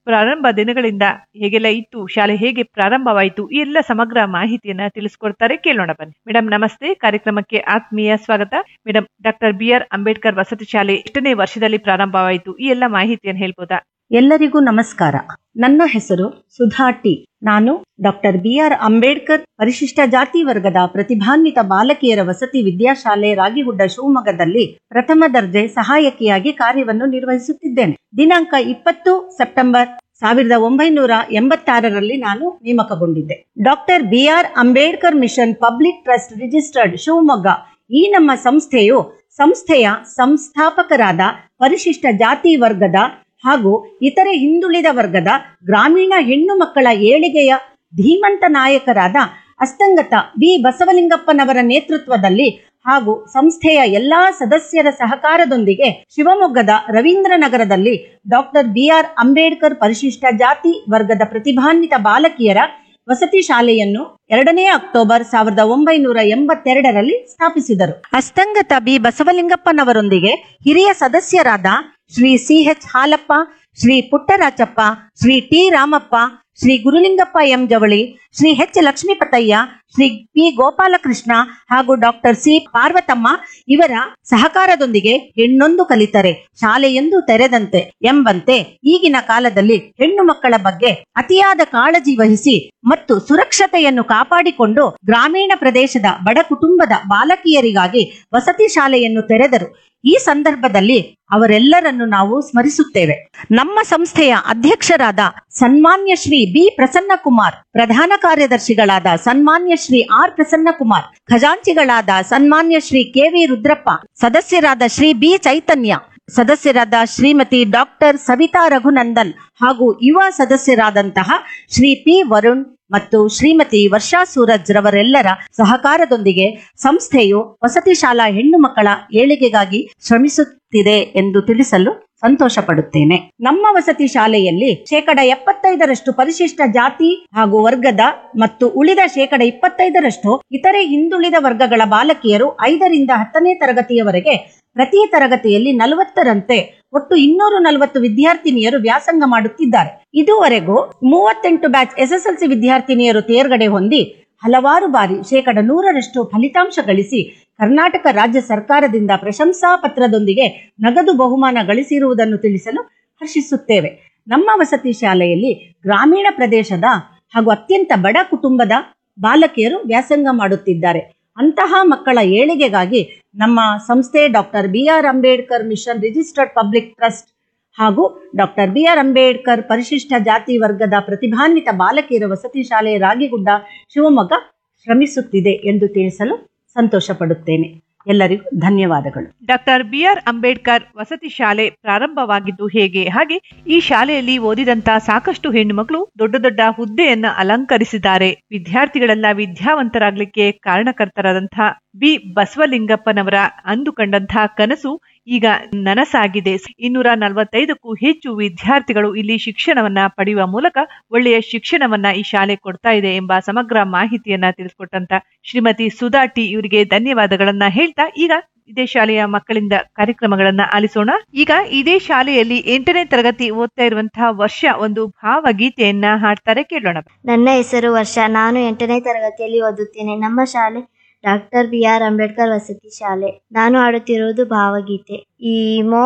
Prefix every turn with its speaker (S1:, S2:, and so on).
S1: ಪ್ರಾರಂಭ ದಿನಗಳಿಂದ ಹೇಗೆಲ್ಲ ಇತ್ತು ಶಾಲೆ ಹೇಗೆ ಪ್ರಾರಂಭವಾಯಿತು ಈ ಎಲ್ಲ ಸಮಗ್ರ ಮಾಹಿತಿಯನ್ನ ತಿಳಿಸ್ಕೊಡ್ತಾರೆ ಕೇಳೋಣ ಬನ್ನಿ ಮೇಡಮ್ ನಮಸ್ತೆ ಕಾರ್ಯಕ್ರಮಕ್ಕೆ ಆತ್ಮೀಯ ಸ್ವಾಗತ madam doctor B R Ambedkar ವಸತಿ ಶಾಲೆ ಎಷ್ಟನೇ ವರ್ಷದಲ್ಲಿ ಪ್ರಾರಂಭವಾಯಿತು ಈ ಎಲ್ಲ ಮಾಹಿತಿಯನ್ನು ಹೇಳ್ಬೋದಾ
S2: ಎಲ್ಲರಿಗೂ ನಮಸ್ಕಾರ ನನ್ನ ಹೆಸರು ಸುಧಾ ಟಿ ನಾನು ಡಾಕ್ಟರ್ ಬಿ ಆರ್ ಅಂಬೇಡ್ಕರ್ ಪರಿಶಿಷ್ಟ ಜಾತಿ ವರ್ಗದ ಪ್ರತಿಭಾನ್ವಿತ ಬಾಲಕಿಯರ ವಸತಿ ವಿದ್ಯಾಶಾಲೆ ರಾಗಿಗುಡ್ಡ ಶಿವಮೊಗ್ಗದಲ್ಲಿ ಪ್ರಥಮ ದರ್ಜೆ ಸಹಾಯಕಿಯಾಗಿ ಕಾರ್ಯವನ್ನು ನಿರ್ವಹಿಸುತ್ತಿದ್ದೇನೆ ದಿನಾಂಕ ಇಪ್ಪತ್ತು ಸೆಪ್ಟೆಂಬರ್ ಸಾವಿರದ ಒಂಬೈನೂರ ಎಂಬತ್ತಾರರಲ್ಲಿ ನಾನು ನೇಮಕಗೊಂಡಿದ್ದೆ doctor B R Ambedkar mission public trust registered Shivamogga ಈ ನಮ್ಮ ಸಂಸ್ಥೆಯು ಸಂಸ್ಥೆಯ ಸಂಸ್ಥಾಪಕರಾದ ಪರಿಶಿಷ್ಟ ಜಾತಿ ವರ್ಗದ ಹಾಗೂ ಇತರೆ ಹಿಂದುಳಿದ ವರ್ಗದ ಗ್ರಾಮೀಣ ಹೆಣ್ಣು ಮಕ್ಕಳ ಏಳಿಗೆಯ ಧೀಮಂತ ನಾಯಕರಾದ ಅಸ್ತಂಗತ ಬಿ ಬಸವಲಿಂಗಪ್ಪನವರ ನೇತೃತ್ವದಲ್ಲಿ ಹಾಗೂ ಸಂಸ್ಥೆಯ ಎಲ್ಲಾ ಸದಸ್ಯರ ಸಹಕಾರದೊಂದಿಗೆ ಶಿವಮೊಗ್ಗದ ರವೀಂದ್ರನಗರದಲ್ಲಿ ಡಾಕ್ಟರ್ ಬಿ ಆರ್ ಅಂಬೇಡ್ಕರ್ ಪರಿಶಿಷ್ಟ ಜಾತಿ ವರ್ಗದ ಪ್ರತಿಭಾನ್ವಿತ ಬಾಲಕಿಯರ ವಸತಿ ಶಾಲೆಯನ್ನು ಎರಡನೇ ಅಕ್ಟೋಬರ್ ಸಾವಿರದ ಒಂಬೈನೂರ ಎಂಬತ್ತೆರಡರಲ್ಲಿ ಸ್ಥಾಪಿಸಿದರು ಅಸ್ತಂಗತ ಬಿ ಬಸವಲಿಂಗಪ್ಪನವರೊಂದಿಗೆ ಹಿರಿಯ ಸದಸ್ಯರಾದ Shri C H Halappa Shri Puttarachappa Shri T Ramappa Shri Gurulingappa M Javali Shri H Lakshmipathaiah Shri P Gopalakrishna ಹಾಗೂ ಡಾಕ್ಟರ್ ಸಿ ಪಾರ್ವತಮ್ಮ ಇವರ ಸಹಕಾರದೊಂದಿಗೆ ಹೆಣ್ಣೊಂದು ಕಲಿತರೆ ಶಾಲೆಯೊಂದು ತೆರೆದಂತೆ ಎಂಬಂತೆ ಈಗಿನ ಕಾಲದಲ್ಲಿ ಹೆಣ್ಣು ಮಕ್ಕಳ ಬಗ್ಗೆ ಅತಿಯಾದ ಕಾಳಜಿ ವಹಿಸಿ ಮತ್ತು ಸುರಕ್ಷತೆಯನ್ನು ಕಾಪಾಡಿಕೊಂಡು ಗ್ರಾಮೀಣ ಪ್ರದೇಶದ ಬಡ ಕುಟುಂಬದ ಬಾಲಕಿಯರಿಗಾಗಿ ವಸತಿ ಶಾಲೆಯನ್ನು ತೆರೆದರು ಈ ಸಂದರ್ಭದಲ್ಲಿ ಅವರೆಲ್ಲರನ್ನು ನಾವು ಸ್ಮರಿಸುತ್ತೇವೆ ನಮ್ಮ ಸಂಸ್ಥೆಯ ಅಧ್ಯಕ್ಷರಾದ ಸನ್ಮಾನ್ಯ ಶ್ರೀ ಬಿ ಪ್ರಸನ್ನ ಕುಮಾರ್ ಪ್ರಧಾನ ಕಾರ್ಯದರ್ಶಿಗಳಾದ ಸನ್ಮಾನ್ಯ ಶ್ರೀ ಆರ್ ಪ್ರಸನ್ನ ಕುಮಾರ್ ಖಜಾಂಚಿಗಳಾದ ಸನ್ಮಾನ್ಯ ಶ್ರೀ ಕೆ ವಿ ರುದ್ರಪ್ಪ ಸದಸ್ಯರಾದ ಶ್ರೀ ಬಿ ಚೈತನ್ಯ ಸದಸ್ಯರಾದ ಶ್ರೀಮತಿ ಡಾಕ್ಟರ್ ಸವಿತಾ ರಘುನಂದನ್ ಹಾಗೂ ಯುವ ಸದಸ್ಯರಾದಂತಹ ಶ್ರೀ ಪಿ ವರುಣ್ ಮತ್ತು ಶ್ರೀಮತಿ ವರ್ಷಾ ಸೂರಜ್ ರವರೆಲ್ಲರ ಸಹಕಾರದೊಂದಿಗೆ ಸಂಸ್ಥೆಯು ವಸತಿ ಶಾಲಾ ಹೆಣ್ಣು ಮಕ್ಕಳ ಏಳಿಗೆಗಾಗಿ ಶ್ರಮಿಸುತ್ತಿದೆ ಎಂದು ತಿಳಿಸಲು ಸಂತೋಷ ಪಡುತ್ತೇನೆ ನಮ್ಮ ವಸತಿ ಶಾಲೆಯಲ್ಲಿ ಶೇಕಡ ಎಪ್ಪತ್ತೈದರಷ್ಟು ಪರಿಶಿಷ್ಟ ಜಾತಿ ಹಾಗೂ ವರ್ಗದ ಮತ್ತು ಉಳಿದ ಶೇಕಡ ಇಪ್ಪತ್ತೈದರಷ್ಟು ಇತರೆ ಹಿಂದುಳಿದ ವರ್ಗಗಳ ಬಾಲಕಿಯರು ಐದರಿಂದ ಹತ್ತನೇ ತರಗತಿಯವರೆಗೆ ಪ್ರತಿ ತರಗತಿಯಲ್ಲಿ ನಲವತ್ತರಂತೆ ಒಟ್ಟು ಇನ್ನೂರು ನಲವತ್ತು ವಿದ್ಯಾರ್ಥಿನಿಯರು ವ್ಯಾಸಂಗ ಮಾಡುತ್ತಿದ್ದಾರೆ ಇದುವರೆಗೂ ಮೂವತ್ತೆಂಟು ಬ್ಯಾಚ್ ಎಸ್ಎಸ್ಎಲ್ಸಿ ವಿದ್ಯಾರ್ಥಿನಿಯರು ತೇರ್ಗಡೆ ಹೊಂದಿ ಹಲವಾರು ಬಾರಿ ಶೇಕಡ ನೂರರಷ್ಟು ಫಲಿತಾಂಶ ಗಳಿಸಿ ಕರ್ನಾಟಕ ರಾಜ್ಯ ಸರ್ಕಾರದಿಂದ ಪ್ರಶಂಸಾ ಪತ್ರದೊಂದಿಗೆ ನಗದು ಬಹುಮಾನ ಗಳಿಸಿರುವುದನ್ನು ತಿಳಿಸಲು ಹರ್ಷಿಸುತ್ತೇವೆ ನಮ್ಮ ವಸತಿ ಶಾಲೆಯಲ್ಲಿ ಗ್ರಾಮೀಣ ಪ್ರದೇಶದ ಹಾಗೂ ಅತ್ಯಂತ ಬಡ ಕುಟುಂಬದ ಬಾಲಕಿಯರು ವ್ಯಾಸಂಗ ಮಾಡುತ್ತಿದ್ದಾರೆ ಅಂತಹ ಮಕ್ಕಳ ಏಳಿಗೆಗಾಗಿ ನಮ್ಮ ಸಂಸ್ಥೆ doctor B R Ambedkar mission registered public trust ಹಾಗೂ ಡಾಕ್ಟರ್ ಬಿ ಆರ್ ಅಂಬೇಡ್ಕರ್ ಪರಿಶಿಷ್ಟ ಜಾತಿ ವರ್ಗದ ಪ್ರತಿಭಾನ್ವಿತ ಬಾಲಕಿಯರ ವಸತಿ ಶಾಲೆ ರಾಗಿಗುಡ್ಡ ಶಿವಮೊಗ್ಗ ಶ್ರಮಿಸುತ್ತಿದೆ ಎಂದು ತಿಳಿಸಲು ಸಂತೋಷ ಪಡುತ್ತೇನೆ ಎಲ್ಲರಿಗೂ ಧನ್ಯವಾದಗಳು
S1: ಡಾಕ್ಟರ್ ಬಿ ಆರ್ ಅಂಬೇಡ್ಕರ್ ವಸತಿ ಶಾಲೆ ಪ್ರಾರಂಭವಾಗಿದ್ದು ಹೇಗೆ ಹಾಗೆ ಈ ಶಾಲೆಯಲ್ಲಿ ಓದಿದಂತ ಸಾಕಷ್ಟು ಹೆಣ್ಣು ಮಕ್ಕಳು ದೊಡ್ಡ ದೊಡ್ಡ ಹುದ್ದೆಯನ್ನ ಅಲಂಕರಿಸಿದ್ದಾರೆ ವಿದ್ಯಾರ್ಥಿಗಳೆಲ್ಲ ವಿದ್ಯಾವಂತರಾಗ್ಲಿಕ್ಕೆ ಕಾರಣಕರ್ತರಾದಂತಹ ಬಿ ಬಸವಲಿಂಗಪ್ಪನವರ ಅಂದು ಕಂಡಂತಹ ಕನಸು ಈಗ ನನಸಾಗಿದೆ ಇನ್ನೂರ ನಲವತ್ತೈದಕ್ಕೂ ಹೆಚ್ಚು ವಿದ್ಯಾರ್ಥಿಗಳು ಇಲ್ಲಿ ಶಿಕ್ಷಣವನ್ನ ಪಡೆಯುವ ಮೂಲಕ ಒಳ್ಳೆಯ ಶಿಕ್ಷಣವನ್ನ ಈ ಶಾಲೆ ಕೊಡ್ತಾ ಇದೆ ಎಂಬ ಸಮಗ್ರ ಮಾಹಿತಿಯನ್ನ ತಿಳಿಸ್ಕೊಟ್ಟಂತ ಶ್ರೀಮತಿ ಸುಧಾ ಟಿ ಇವರಿಗೆ ಧನ್ಯವಾದಗಳನ್ನ ಹೇಳ್ತಾ ಈಗ ಇದೇ ಶಾಲೆಯ ಮಕ್ಕಳಿಂದ ಕಾರ್ಯಕ್ರಮಗಳನ್ನ ಆಲಿಸೋಣ ಈಗ ಇದೇ ಶಾಲೆಯಲ್ಲಿ ಎಂಟನೇ ತರಗತಿ ಓದ್ತಾ ಇರುವಂತಹ ವರ್ಷ ಒಂದು ಭಾವಗೀತೆಯನ್ನ ಹಾಡ್ತಾರೆ ಕೇಳೋಣ
S3: ನನ್ನ ಹೆಸರು ವರ್ಷ ನಾನು ಎಂಟನೇ ತರಗತಿಯಲ್ಲಿ ಓದುತ್ತೇನೆ ನಮ್ಮ ಶಾಲೆ ಡಾಕ್ಟರ್ ಬಿ ಆರ್ ಅಂಬೇಡ್ಕರ್ ವಸತಿ ಶಾಲೆ ನಾನು ಆಡುತ್ತಿರುವುದು ಭಾವಗೀತೆ ಈ ಮೋ